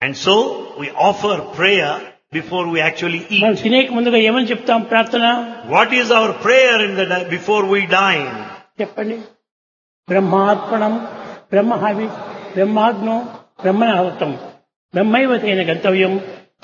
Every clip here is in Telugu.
And so we offer prayer before we actually మనం eat. తినేక ముందుగా ఏమని చెప్తాం ప్రార్థన What is our prayer in the di- before we dine? చెప్పండి బ్రహ్మార్పణం బ్రహ్మహవి బ్రహ్మాగ్నో బ్రహ్మణాహుతం బ్రహ్మైవతైన గంతవ్యం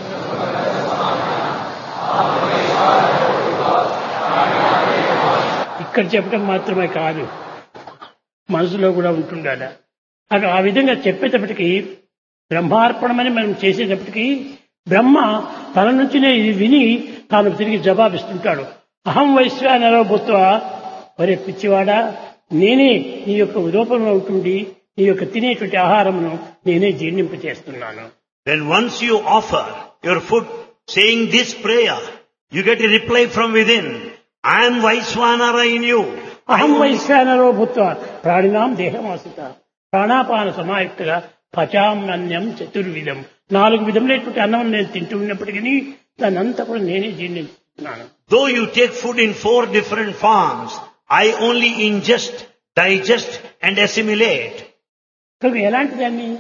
ఇక్కడ చెప్పడం మాత్రమే కాదు మనసులో కూడా ఉంటుండాల అది ఆ విధంగా చెప్పేటప్పటికి బ్రహ్మార్పణమని మనం చేసేటప్పటికి బ్రహ్మ తన నుంచినే ఇది విని తాను తిరిగి జవాబిస్తుంటాడు అహం వైశ్వానరో భూత్వ ఒరే పిచ్చివాడా నేనే నీ యొక్క రూపంలో ఉంటుండి నీ యొక్క తినేటువంటి ఆహారమును నేనే జీర్ణింప చేస్తున్నాను Then once you offer your food saying this prayer, you get a reply from within. I am Vaiswanara in you. I అహం only- వైశ్వానరో భూత్వ ప్రాణినాం దేహమాసుత ప్రాణాపాన సమాయుక్తగా పచామన్యం చతుర్విధం నాలుగు విధములైనటువంటి అన్నం నేను తింటూ ఉన్నప్పటికీ దాన్ని అంతా కూడా నేనే జీర్ణిస్తున్నాను Though you take food in four different forms, I only ingest, digest and assimilate. కనుక ఎలాంటి దాన్ని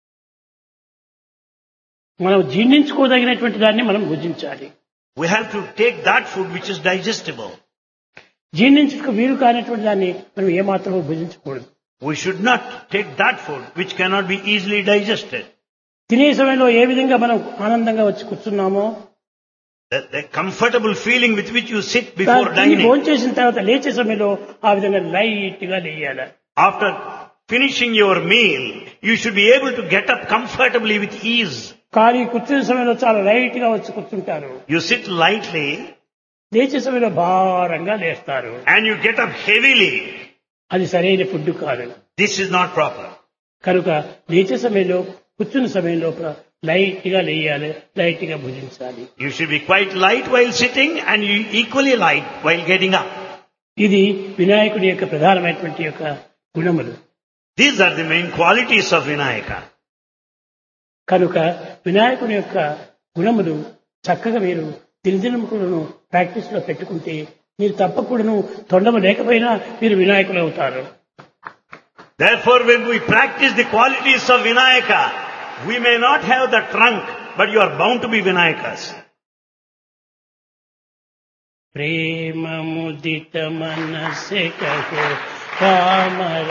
మనం జీర్ణించుకోదగినటువంటి దాన్ని మనం భుజించాలి We have to take that food which is digestible. జీర్ణించుకు వీలు కానటువంటి దాన్ని మనం ఏమాత్రమూ భుజించకూడదు We should not take that food which cannot be easily digested. తినే సమయంలో ఏ విధంగా మనం ఆనందంగా వచ్చి కూర్చున్నామో The, the comfortable feeling with which you sit before దాన్ని dining. భోజనం చేసిన తర్వాత లేచే సమయంలో ఆ విధంగా లైట్ గా లేయాలి After finishing your meal, you should be able to get up comfortably with ease. కానీ కూర్చునే సమయంలో చాలా లైట్ గా వచ్చి కూర్చుంటారు You sit lightly లేచే సమయంలో భారంగా లేస్తారు and you get up heavily. అది సరైన ఫుడ్ కాదు This is not proper. కనుక లేచే సమయంలో కూర్చున్న సమయంలో లైట్ గా లేయాలి లైట్ గా భుజించాలి You should be quite light while sitting and you equally light while getting up. ఇది వినాయకుడి యొక్క ప్రధానమైనటువంటి యొక్క గుణములు These are the main qualities of Vinayaka. కనుక వినాయకుని యొక్క గుణములు చక్కగా మీరు దినదినములను ప్రాక్టీస్ లో పెట్టుకుంటే మీరు తప్పకూడను తొండము లేకపోయినా మీరు వినాయకులు అవుతారు Therefore, when we practice the qualities of Vinayaka, we may not have the trunk, but you are bound to be Vinayakas. Prema ముదిత మనసె కహో Rama